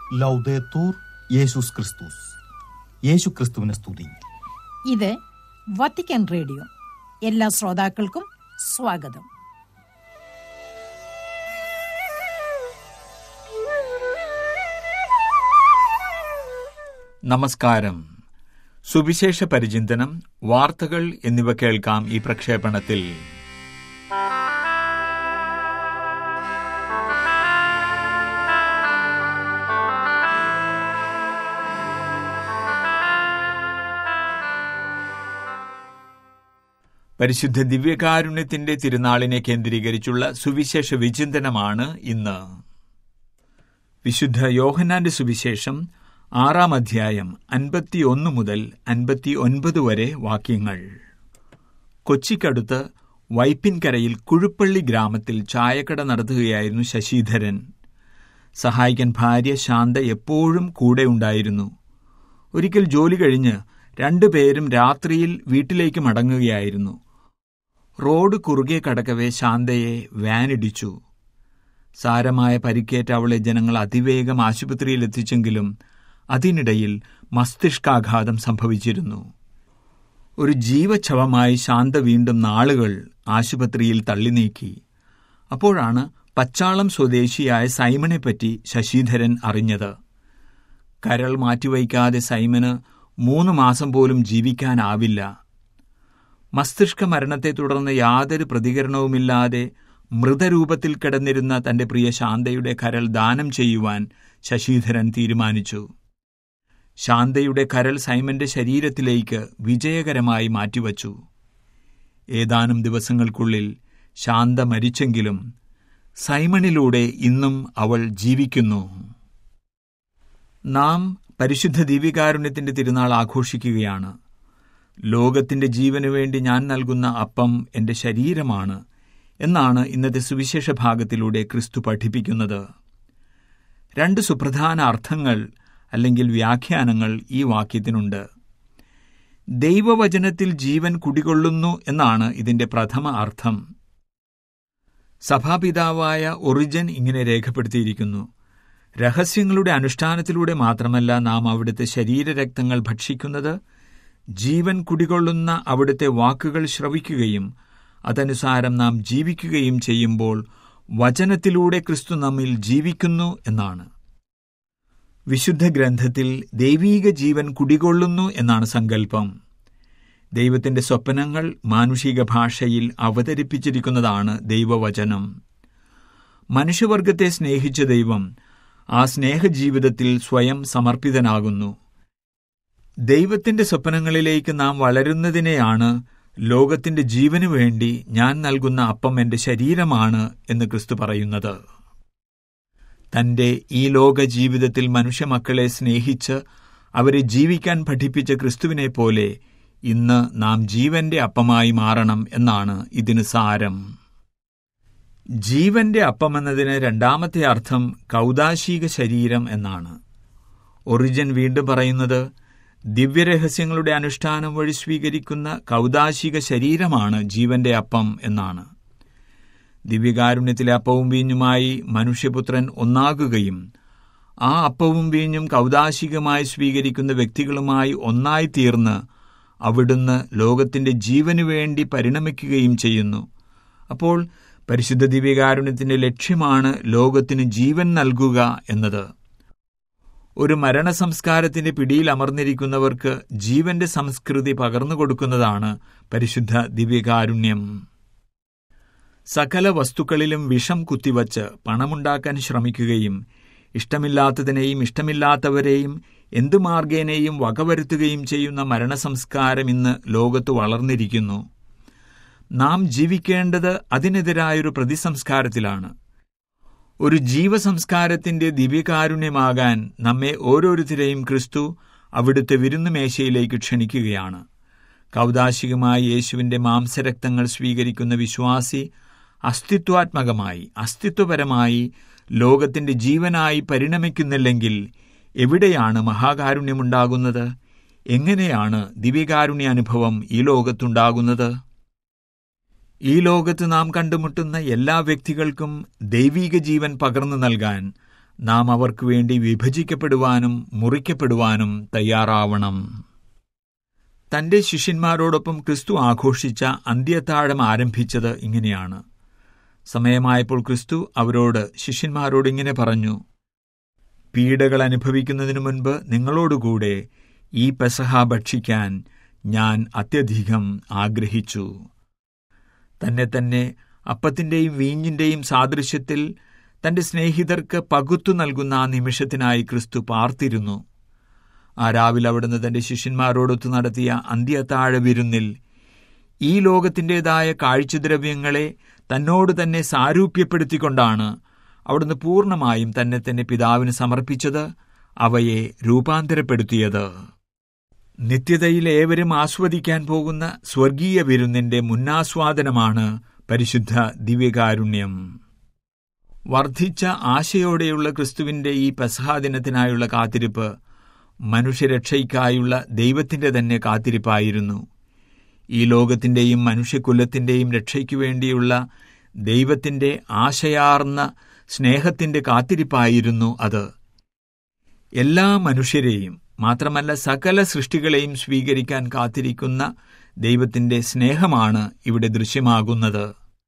ലൗദേത്തൂർ യേശുസ് ക്രിസ്തുസ് യേശു ക്രിസ്തുവിനെ സ്തുതി ഇത് വത്തിക്കാൻ റേഡിയോ എല്ലാ ശ്രോതാക്കൾക്കും സ്വാഗതം നമസ്കാരം സുവിശേഷ പരിചിന്തനം വാർത്തകൾ എന്നിവ കേൾക്കാം ഈ പ്രക്ഷേപണത്തിൽ പരിശുദ്ധ ദിവ്യകാരുണ്യത്തിന്റെ തിരുനാളിനെ കേന്ദ്രീകരിച്ചുള്ള സുവിശേഷ വിചിന്തനമാണ് ഇന്ന് വിശുദ്ധ യോഹന്നാന്റെ സുവിശേഷം ആറാം അധ്യായം അൻപത്തിയൊന്ന് മുതൽ അൻപത്തി ഒൻപത് വരെ വാക്യങ്ങൾ കൊച്ചിക്കടുത്ത് വൈപ്പിൻകരയിൽ കുഴുപ്പള്ളി ഗ്രാമത്തിൽ ചായക്കട നടത്തുകയായിരുന്നു ശശിധരൻ സഹായിക്കാൻ ഭാര്യ ശാന്ത എപ്പോഴും കൂടെ ഉണ്ടായിരുന്നു ഒരിക്കൽ ജോലി കഴിഞ്ഞ് രണ്ടുപേരും രാത്രിയിൽ വീട്ടിലേക്ക് മടങ്ങുകയായിരുന്നു റോഡ് കുറുകെ കടക്കവേ ശാന്തയെ വാനിടിച്ചു സാരമായ പരിക്കേറ്റ അവളെ ജനങ്ങൾ അതിവേഗം ആശുപത്രിയിൽ എത്തിച്ചെങ്കിലും അതിനിടയിൽ മസ്തിഷ്കാഘാതം സംഭവിച്ചിരുന്നു ഒരു ജീവച്ഛവമായി ശാന്ത വീണ്ടും നാളുകൾ ആശുപത്രിയിൽ തള്ളി നീക്കി അപ്പോഴാണ് പച്ചാളം സ്വദേശിയായ സൈമനെപ്പറ്റി ശശിധരൻ അറിഞ്ഞത് കരൾ മാറ്റിവയ്ക്കാതെ സൈമന് മൂന്ന് മാസം പോലും ജീവിക്കാനാവില്ല മസ്തിഷ്ക മരണത്തെ തുടർന്ന് യാതൊരു പ്രതികരണവുമില്ലാതെ മൃതരൂപത്തിൽ കിടന്നിരുന്ന തന്റെ പ്രിയ ശാന്തയുടെ കരൾ ദാനം ചെയ്യുവാൻ ശശിധരൻ തീരുമാനിച്ചു ശാന്തയുടെ കരൾ സൈമന്റെ ശരീരത്തിലേക്ക് വിജയകരമായി മാറ്റിവച്ചു ഏതാനും ദിവസങ്ങൾക്കുള്ളിൽ ശാന്ത മരിച്ചെങ്കിലും സൈമണിലൂടെ ഇന്നും അവൾ ജീവിക്കുന്നു നാം പരിശുദ്ധ ദീപികാരുണ്യത്തിന്റെ തിരുനാൾ ആഘോഷിക്കുകയാണ് ലോകത്തിന്റെ ജീവനു വേണ്ടി ഞാൻ നൽകുന്ന അപ്പം എന്റെ ശരീരമാണ് എന്നാണ് ഇന്നത്തെ സുവിശേഷ ഭാഗത്തിലൂടെ ക്രിസ്തു പഠിപ്പിക്കുന്നത് രണ്ട് സുപ്രധാന അർത്ഥങ്ങൾ അല്ലെങ്കിൽ വ്യാഖ്യാനങ്ങൾ ഈ വാക്യത്തിനുണ്ട് ദൈവവചനത്തിൽ ജീവൻ കുടികൊള്ളുന്നു എന്നാണ് ഇതിന്റെ പ്രഥമ അർത്ഥം സഭാപിതാവായ ഒറിജൻ ഇങ്ങനെ രേഖപ്പെടുത്തിയിരിക്കുന്നു രഹസ്യങ്ങളുടെ അനുഷ്ഠാനത്തിലൂടെ മാത്രമല്ല നാം അവിടുത്തെ ശരീരരക്തങ്ങൾ ഭക്ഷിക്കുന്നത് ജീവൻ കുടികൊള്ളുന്ന അവിടുത്തെ വാക്കുകൾ ശ്രവിക്കുകയും അതനുസാരം നാം ജീവിക്കുകയും ചെയ്യുമ്പോൾ വചനത്തിലൂടെ ക്രിസ്തു നമ്മിൽ ജീവിക്കുന്നു എന്നാണ് വിശുദ്ധ ഗ്രന്ഥത്തിൽ ദൈവീക ജീവൻ കുടികൊള്ളുന്നു എന്നാണ് സങ്കല്പം ദൈവത്തിന്റെ സ്വപ്നങ്ങൾ മാനുഷിക ഭാഷയിൽ അവതരിപ്പിച്ചിരിക്കുന്നതാണ് ദൈവവചനം മനുഷ്യവർഗത്തെ സ്നേഹിച്ച ദൈവം ആ സ്നേഹജീവിതത്തിൽ സ്വയം സമർപ്പിതനാകുന്നു ദൈവത്തിന്റെ സ്വപ്നങ്ങളിലേക്ക് നാം വളരുന്നതിനെയാണ് ലോകത്തിന്റെ ജീവനു വേണ്ടി ഞാൻ നൽകുന്ന അപ്പം എന്റെ ശരീരമാണ് എന്ന് ക്രിസ്തു പറയുന്നത് തന്റെ ഈ ലോക ജീവിതത്തിൽ മനുഷ്യമക്കളെ സ്നേഹിച്ച് അവരെ ജീവിക്കാൻ പഠിപ്പിച്ച ക്രിസ്തുവിനെ പോലെ ഇന്ന് നാം ജീവന്റെ അപ്പമായി മാറണം എന്നാണ് ഇതിന് സാരം ജീവന്റെ അപ്പം എന്നതിന് രണ്ടാമത്തെ അർത്ഥം കൗതാശിക ശരീരം എന്നാണ് ഒറിജിൻ വീണ്ടും പറയുന്നത് ദിവ്യരഹസ്യങ്ങളുടെ അനുഷ്ഠാനം വഴി സ്വീകരിക്കുന്ന കൗതാശിക ശരീരമാണ് ജീവന്റെ അപ്പം എന്നാണ് ദിവ്യകാരുണ്യത്തിലെ അപ്പവും വീഞ്ഞുമായി മനുഷ്യപുത്രൻ ഒന്നാകുകയും ആ അപ്പവും വീഞ്ഞും കൗതാശികമായി സ്വീകരിക്കുന്ന വ്യക്തികളുമായി ഒന്നായി തീർന്ന് അവിടുന്ന് ലോകത്തിന്റെ ജീവനു വേണ്ടി പരിണമിക്കുകയും ചെയ്യുന്നു അപ്പോൾ പരിശുദ്ധ ദിവ്യകാരുണ്യത്തിന്റെ ലക്ഷ്യമാണ് ലോകത്തിന് ജീവൻ നൽകുക എന്നത് ഒരു മരണസംസ്കാരത്തിന്റെ പിടിയിൽ അമർന്നിരിക്കുന്നവർക്ക് ജീവന്റെ സംസ്കൃതി പകർന്നു കൊടുക്കുന്നതാണ് പരിശുദ്ധ ദിവ്യകാരുണ്യം സകല വസ്തുക്കളിലും വിഷം കുത്തിവച്ച് പണമുണ്ടാക്കാൻ ശ്രമിക്കുകയും ഇഷ്ടമില്ലാത്തതിനെയും ഇഷ്ടമില്ലാത്തവരെയും എന്തു മാർഗേനയും വകവരുത്തുകയും ചെയ്യുന്ന മരണസംസ്കാരം ഇന്ന് ലോകത്ത് വളർന്നിരിക്കുന്നു നാം ജീവിക്കേണ്ടത് അതിനെതിരായൊരു പ്രതിസംസ്കാരത്തിലാണ് ഒരു ജീവസംസ്കാരത്തിന്റെ ദിവ്യകാരുണ്യമാകാൻ നമ്മെ ഓരോരുത്തരെയും ക്രിസ്തു അവിടുത്തെ വിരുന്നുമേശയിലേക്ക് ക്ഷണിക്കുകയാണ് കൗതാശികമായി യേശുവിന്റെ മാംസരക്തങ്ങൾ സ്വീകരിക്കുന്ന വിശ്വാസി അസ്തിത്വാത്മകമായി അസ്തിത്വപരമായി ലോകത്തിന്റെ ജീവനായി പരിണമിക്കുന്നില്ലെങ്കിൽ എവിടെയാണ് മഹാകാരുണ്യമുണ്ടാകുന്നത് എങ്ങനെയാണ് ദിവ്യകാരുണ്യ അനുഭവം ഈ ലോകത്തുണ്ടാകുന്നത് ഈ ലോകത്ത് നാം കണ്ടുമുട്ടുന്ന എല്ലാ വ്യക്തികൾക്കും ദൈവീക ജീവൻ പകർന്നു നൽകാൻ നാം അവർക്ക് വേണ്ടി വിഭജിക്കപ്പെടുവാനും മുറിക്കപ്പെടുവാനും തയ്യാറാവണം തന്റെ ശിഷ്യന്മാരോടൊപ്പം ക്രിസ്തു ആഘോഷിച്ച അന്ത്യത്താഴം ആരംഭിച്ചത് ഇങ്ങനെയാണ് സമയമായപ്പോൾ ക്രിസ്തു അവരോട് ശിഷ്യന്മാരോട് ഇങ്ങനെ പറഞ്ഞു പീഡകൾ അനുഭവിക്കുന്നതിനു മുൻപ് നിങ്ങളോടുകൂടെ ഈ പെസഹ ഭക്ഷിക്കാൻ ഞാൻ അത്യധികം ആഗ്രഹിച്ചു തന്നെ തന്നെ അപ്പത്തിന്റെയും വീഞ്ഞിന്റെയും സാദൃശ്യത്തിൽ തന്റെ സ്നേഹിതർക്ക് പകുത്തു നൽകുന്ന ആ നിമിഷത്തിനായി ക്രിസ്തു പാർത്തിരുന്നു ആ രാവിലെ അവിടുന്ന് തന്റെ ശിഷ്യന്മാരോടൊത്തു നടത്തിയ അന്ത്യത്താഴ വിരുന്നിൽ ഈ ലോകത്തിൻ്റെതായ കാഴ്ചദ്രവ്യങ്ങളെ തന്നോട് തന്നെ സാരൂപ്യപ്പെടുത്തിക്കൊണ്ടാണ് അവിടുന്ന് പൂർണ്ണമായും തന്നെ തന്നെ പിതാവിന് സമർപ്പിച്ചത് അവയെ രൂപാന്തരപ്പെടുത്തിയത് നിത്യതയിൽ ഏവരും ആസ്വദിക്കാൻ പോകുന്ന സ്വർഗീയ വിരുന്നിന്റെ മുന്നാസ്വാദനമാണ് പരിശുദ്ധ ദിവ്യകാരുണ്യം വർദ്ധിച്ച ആശയോടെയുള്ള ക്രിസ്തുവിന്റെ ഈ പെസഹാദിനത്തിനായുള്ള കാത്തിരിപ്പ് മനുഷ്യരക്ഷയ്ക്കായുള്ള ദൈവത്തിന്റെ തന്നെ കാത്തിരിപ്പായിരുന്നു ഈ ലോകത്തിന്റെയും മനുഷ്യകുലത്തിന്റെയും രക്ഷയ്ക്കു വേണ്ടിയുള്ള ദൈവത്തിന്റെ ആശയാർന്ന സ്നേഹത്തിന്റെ കാത്തിരിപ്പായിരുന്നു അത് എല്ലാ മനുഷ്യരെയും മാത്രമല്ല സകല സൃഷ്ടികളെയും സ്വീകരിക്കാൻ കാത്തിരിക്കുന്ന ദൈവത്തിന്റെ സ്നേഹമാണ് ഇവിടെ ദൃശ്യമാകുന്നത്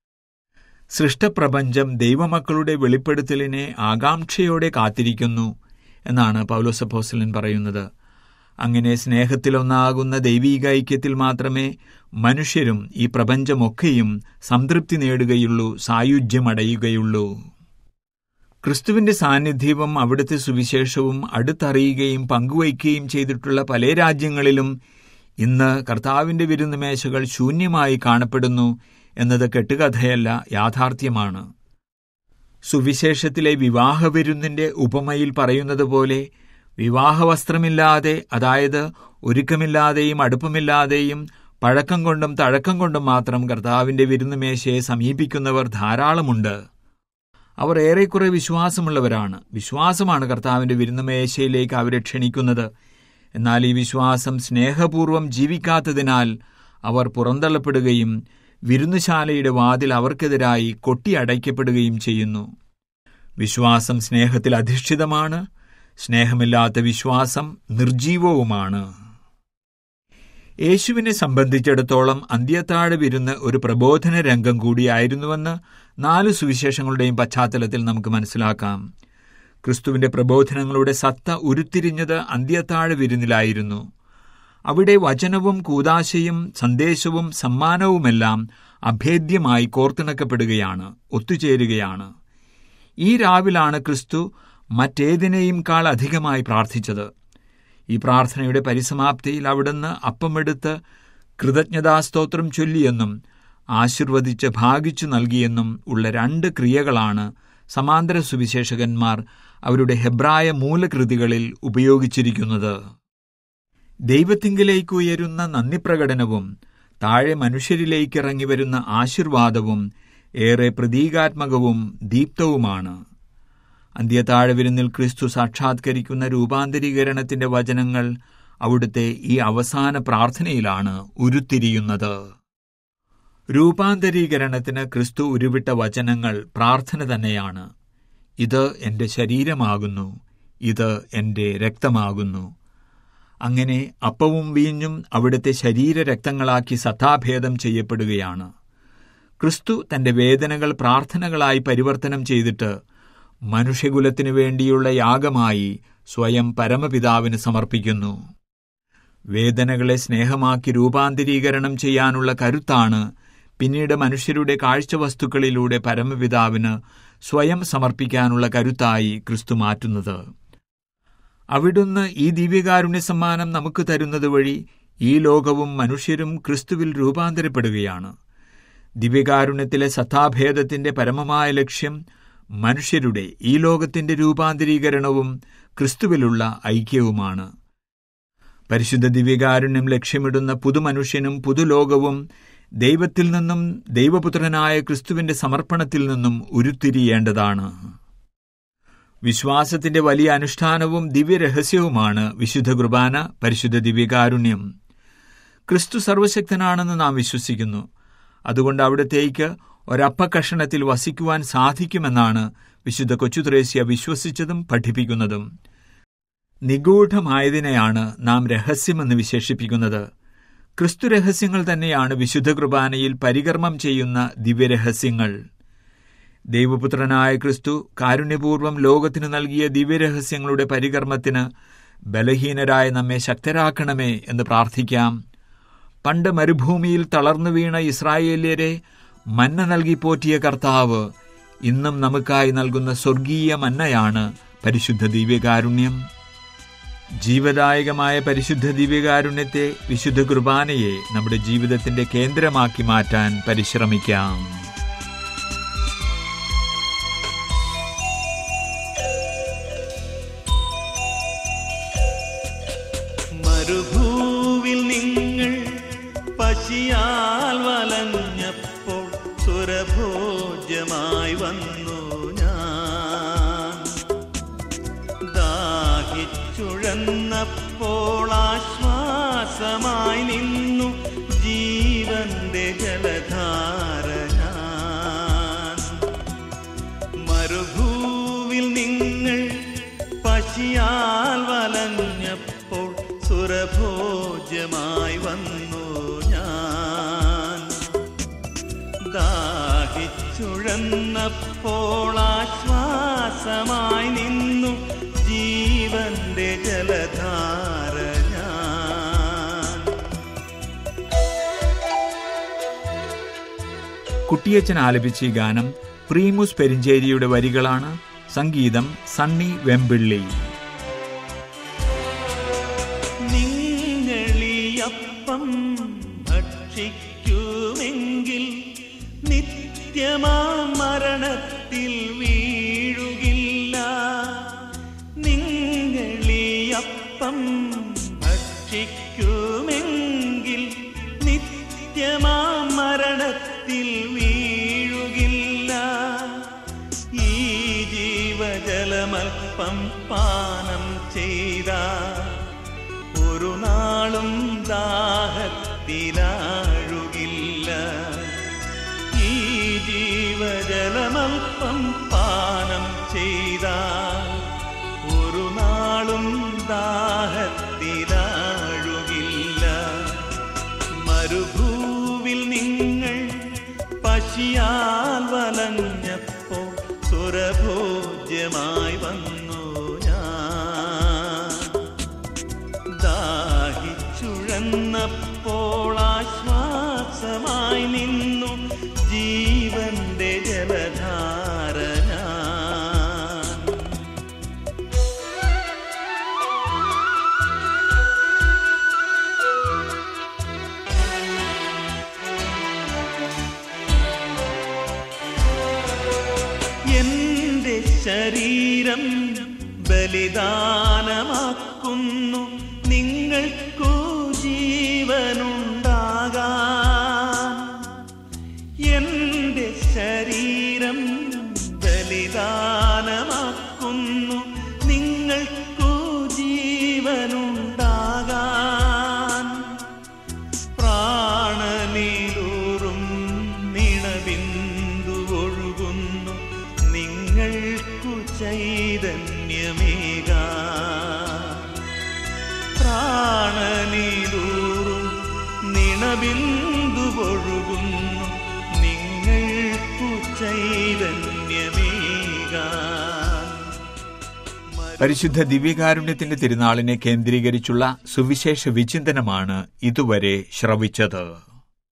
സൃഷ്ടപ്രപഞ്ചം ദൈവമക്കളുടെ വെളിപ്പെടുത്തലിനെ ആകാംക്ഷയോടെ കാത്തിരിക്കുന്നു എന്നാണ് പൗലോസപ്പോസലൻ പറയുന്നത് അങ്ങനെ സ്നേഹത്തിലൊന്നാകുന്ന ദൈവീക ഐക്യത്തിൽ മാത്രമേ മനുഷ്യരും ഈ പ്രപഞ്ചമൊക്കെയും സംതൃപ്തി നേടുകയുള്ളൂ സായുജ്യമടയുകയുള്ളൂ ക്രിസ്തുവിന്റെ സാന്നിധ്യവും അവിടുത്തെ സുവിശേഷവും അടുത്തറിയുകയും പങ്കുവയ്ക്കുകയും ചെയ്തിട്ടുള്ള പല രാജ്യങ്ങളിലും ഇന്ന് കർത്താവിന്റെ വിരുന്ന് മേശകൾ ശൂന്യമായി കാണപ്പെടുന്നു എന്നത് കെട്ടുകഥയല്ല യാഥാർത്ഥ്യമാണ് സുവിശേഷത്തിലെ വിവാഹവിരുന്നിന്റെ ഉപമയിൽ പറയുന്നത് പോലെ വിവാഹവസ്ത്രമില്ലാതെ അതായത് ഒരുക്കമില്ലാതെയും അടുപ്പമില്ലാതെയും പഴക്കം കൊണ്ടും തഴക്കം കൊണ്ടും മാത്രം കർത്താവിന്റെ വിരുന്നുമേശയെ സമീപിക്കുന്നവർ ധാരാളമുണ്ട് അവർ ഏറെക്കുറെ വിശ്വാസമുള്ളവരാണ് വിശ്വാസമാണ് കർത്താവിന്റെ വിരുന്നുമേശയിലേക്ക് അവരെ ക്ഷണിക്കുന്നത് എന്നാൽ ഈ വിശ്വാസം സ്നേഹപൂർവ്വം ജീവിക്കാത്തതിനാൽ അവർ പുറന്തള്ളപ്പെടുകയും വിരുന്നുശാലയുടെ വാതിൽ അവർക്കെതിരായി കൊട്ടിയടയ്ക്കപ്പെടുകയും ചെയ്യുന്നു വിശ്വാസം സ്നേഹത്തിൽ അധിഷ്ഠിതമാണ് സ്നേഹമില്ലാത്ത വിശ്വാസം നിർജീവവുമാണ് യേശുവിനെ സംബന്ധിച്ചിടത്തോളം അന്ത്യത്താഴ വിരുന്ന് ഒരു പ്രബോധന രംഗം കൂടിയായിരുന്നുവെന്ന് നാല് സുവിശേഷങ്ങളുടെയും പശ്ചാത്തലത്തിൽ നമുക്ക് മനസ്സിലാക്കാം ക്രിസ്തുവിന്റെ പ്രബോധനങ്ങളുടെ സത്ത ഉരുത്തിരിഞ്ഞത് അന്ത്യത്താഴ വിരുന്നിലായിരുന്നു അവിടെ വചനവും കൂതാശയും സന്ദേശവും സമ്മാനവുമെല്ലാം അഭേദ്യമായി കോർത്തിണക്കപ്പെടുകയാണ് ഒത്തുചേരുകയാണ് ഈ രാവിലാണ് ക്രിസ്തു മറ്റേതിനെയും കാൾ അധികമായി പ്രാർത്ഥിച്ചത് ഈ പ്രാർത്ഥനയുടെ പരിസമാപ്തിയിൽ അവിടുന്ന് അപ്പമെടുത്ത് കൃതജ്ഞതാസ്തോത്രം ചൊല്ലിയെന്നും ആശീർവദിച്ച് ഭാഗിച്ചു നൽകിയെന്നും ഉള്ള രണ്ട് ക്രിയകളാണ് സമാന്തര സുവിശേഷകന്മാർ അവരുടെ ഹെബ്രായ മൂലകൃതികളിൽ ഉപയോഗിച്ചിരിക്കുന്നത് ദൈവത്തിങ്കിലേക്ക് ഉയരുന്ന നന്ദിപ്രകടനവും താഴെ മനുഷ്യരിലേക്ക് ഇറങ്ങി വരുന്ന ആശീർവാദവും ഏറെ പ്രതീകാത്മകവും ദീപ്തവുമാണ് അന്ത്യതാഴവിരുന്നിൽ ക്രിസ്തു സാക്ഷാത്കരിക്കുന്ന രൂപാന്തരീകരണത്തിന്റെ വചനങ്ങൾ അവിടുത്തെ ഈ അവസാന പ്രാർത്ഥനയിലാണ് ഉരുത്തിരിയുന്നത് രൂപാന്തരീകരണത്തിന് ക്രിസ്തു ഉരുവിട്ട വചനങ്ങൾ പ്രാർത്ഥന തന്നെയാണ് ഇത് എന്റെ ശരീരമാകുന്നു ഇത് എന്റെ രക്തമാകുന്നു അങ്ങനെ അപ്പവും വീഞ്ഞും അവിടുത്തെ ശരീരരക്തങ്ങളാക്കി സത്താഭേദം ചെയ്യപ്പെടുകയാണ് ക്രിസ്തു തന്റെ വേദനകൾ പ്രാർത്ഥനകളായി പരിവർത്തനം ചെയ്തിട്ട് മനുഷ്യകുലത്തിനു വേണ്ടിയുള്ള യാഗമായി സ്വയം പരമപിതാവിന് സമർപ്പിക്കുന്നു വേദനകളെ സ്നേഹമാക്കി രൂപാന്തരീകരണം ചെയ്യാനുള്ള കരുത്താണ് പിന്നീട് മനുഷ്യരുടെ കാഴ്ചവസ്തുക്കളിലൂടെ പരമപിതാവിന് സ്വയം സമർപ്പിക്കാനുള്ള കരുത്തായി ക്രിസ്തു മാറ്റുന്നത് അവിടുന്ന് ഈ ദിവ്യകാരുണ്യ സമ്മാനം നമുക്ക് തരുന്നത് വഴി ഈ ലോകവും മനുഷ്യരും ക്രിസ്തുവിൽ രൂപാന്തരപ്പെടുകയാണ് ദിവ്യകാരുണ്യത്തിലെ സത്താഭേദത്തിന്റെ പരമമായ ലക്ഷ്യം മനുഷ്യരുടെ ഈ ലോകത്തിന്റെ രൂപാന്തരീകരണവും ക്രിസ്തുവിലുള്ള ഐക്യവുമാണ് പരിശുദ്ധ ദിവ്യകാരുണ്യം ലക്ഷ്യമിടുന്ന പുതുമനുഷ്യനും പുതുലോകവും ദൈവത്തിൽ നിന്നും ദൈവപുത്രനായ ക്രിസ്തുവിന്റെ സമർപ്പണത്തിൽ നിന്നും ഉരുത്തിരിയേണ്ടതാണ് വിശ്വാസത്തിന്റെ വലിയ അനുഷ്ഠാനവും ദിവ്യരഹസ്യവുമാണ് വിശുദ്ധ കുർബാന പരിശുദ്ധ ദിവ്യകാരുണ്യം ക്രിസ്തു സർവശക്തനാണെന്ന് നാം വിശ്വസിക്കുന്നു അതുകൊണ്ട് അവിടത്തേക്ക് ഒരപ്പക്കഷണത്തിൽ വസിക്കുവാൻ സാധിക്കുമെന്നാണ് വിശുദ്ധ കൊച്ചുത്രേസ്യ വിശ്വസിച്ചതും പഠിപ്പിക്കുന്നതും നിഗൂഢമായതിനെയാണ് നാം രഹസ്യമെന്ന് വിശേഷിപ്പിക്കുന്നത് ക്രിസ്തു രഹസ്യങ്ങൾ തന്നെയാണ് വിശുദ്ധ കുർബാനയിൽ പരികർമ്മം ചെയ്യുന്ന ദിവ്യരഹസ്യങ്ങൾ ദൈവപുത്രനായ ക്രിസ്തു കാരുണ്യപൂർവ്വം ലോകത്തിന് നൽകിയ ദിവ്യരഹസ്യങ്ങളുടെ പരികർമ്മത്തിന് ബലഹീനരായ നമ്മെ ശക്തരാക്കണമേ എന്ന് പ്രാർത്ഥിക്കാം പണ്ട് മരുഭൂമിയിൽ തളർന്നു വീണ ഇസ്രായേല്യരെ മന്ന നൽകി പോറ്റിയ കർത്താവ് ഇന്നും നമുക്കായി നൽകുന്ന സ്വർഗീയ മന്നയാണ് പരിശുദ്ധ ദിവ്യകാരുണ്യം ജീവദായകമായ പരിശുദ്ധ ദിവ്യകാരുണ്യത്തെ വിശുദ്ധ കുർബാനയെ നമ്മുടെ ജീവിതത്തിന്റെ കേന്ദ്രമാക്കി മാറ്റാൻ പരിശ്രമിക്കാം മരുഭൂവിൽ നിങ്ങൾ പശിയാൽ വലഞ്ഞപ്പോൾ സുരഭോജ്യമായി വന്നു ഞാൻ ദാഹിച്ചുഴന്നപ്പോൾ ആശ്വാസമായി നിന്നു ജീവന്റെ ജലധാര ഞാൻ മരുഭൂവിൽ നിങ്ങൾ പശിയാൽ വലഞ്ഞപ്പോൾ സുരഭോജ്യമായി വന്നു ഞാൻ ദാഹിച്ചുഴന്നപ്പോൾ ആശ്വാസമായി നിന്നു ജീവന്റെ ജലധാര ഞാൻ കുട്ടിയച്ചൻ ആലപിച്ച ഈ ഗാനം പ്രീമുസ് പെരിഞ്ചേരിയുടെ വരികളാണ് സംഗീതം സണ്ണി വെമ്പിള്ളി നിങ്ങളിയപ്പം ഭക്ഷിക്കുമെങ്കിൽ നിത്യമാ മരണത്തിൽ വീഴുകില്ല നിങ്ങളിയപ്പം ഭക്ഷിക്കുമെങ്കിൽ നിത്യമാ മരണത്തിൽ വീഴുകില്ല ഈ ജീവജലമൽപ്പം പാനം ചെയ്ത ഒരു നാളും ദാഹത്തിലാഴുകില്ല ഈ ജീവജലമൽപ്പം പാനം ചെയ്ത ഒരു നാളും ദാഹത്തിലാഴുകില്ല മരുഭൂവിൽ നിങ്ങൾ പശിയാൽ വലഞ്ഞപ്പോൾ സുരഭോജ്യമായി വന്നു ഞാൻ ദാഹിച്ചുഴന്നപ്പോൾ ആശ്വാസമായി നിന്നു ജീവന്റെ ജലധാര ഞാൻ എന്റെ ശരീരം ബലിദാനമാക്കുന്നു നിങ്ങൾക്കു ജീവനുണ്ടാകാൻ എന്റെ ശരീരം ബലിദാനമാക്കുന്നു നിങ്ങൾക്കു ജീവനുണ്ടാകാൻ പ്രാണനീലൂറും നിണബിന്ദു ഒഴുകുന്നു നിങ്ങൾക്കു ചൈതന്യമേക പ്രാണനീലൂറും നിണബിന്ദു ഒഴുകുന്നു നിങ്ങൾക്കു ചൈതന്യമേക പരിശുദ്ധ ദിവ്യകാരുണ്യത്തിന്റെ തിരുനാളിനെ കേന്ദ്രീകരിച്ചുള്ള സുവിശേഷ വിചിന്തനമാണ് ഇതുവരെ ശ്രവിച്ചത്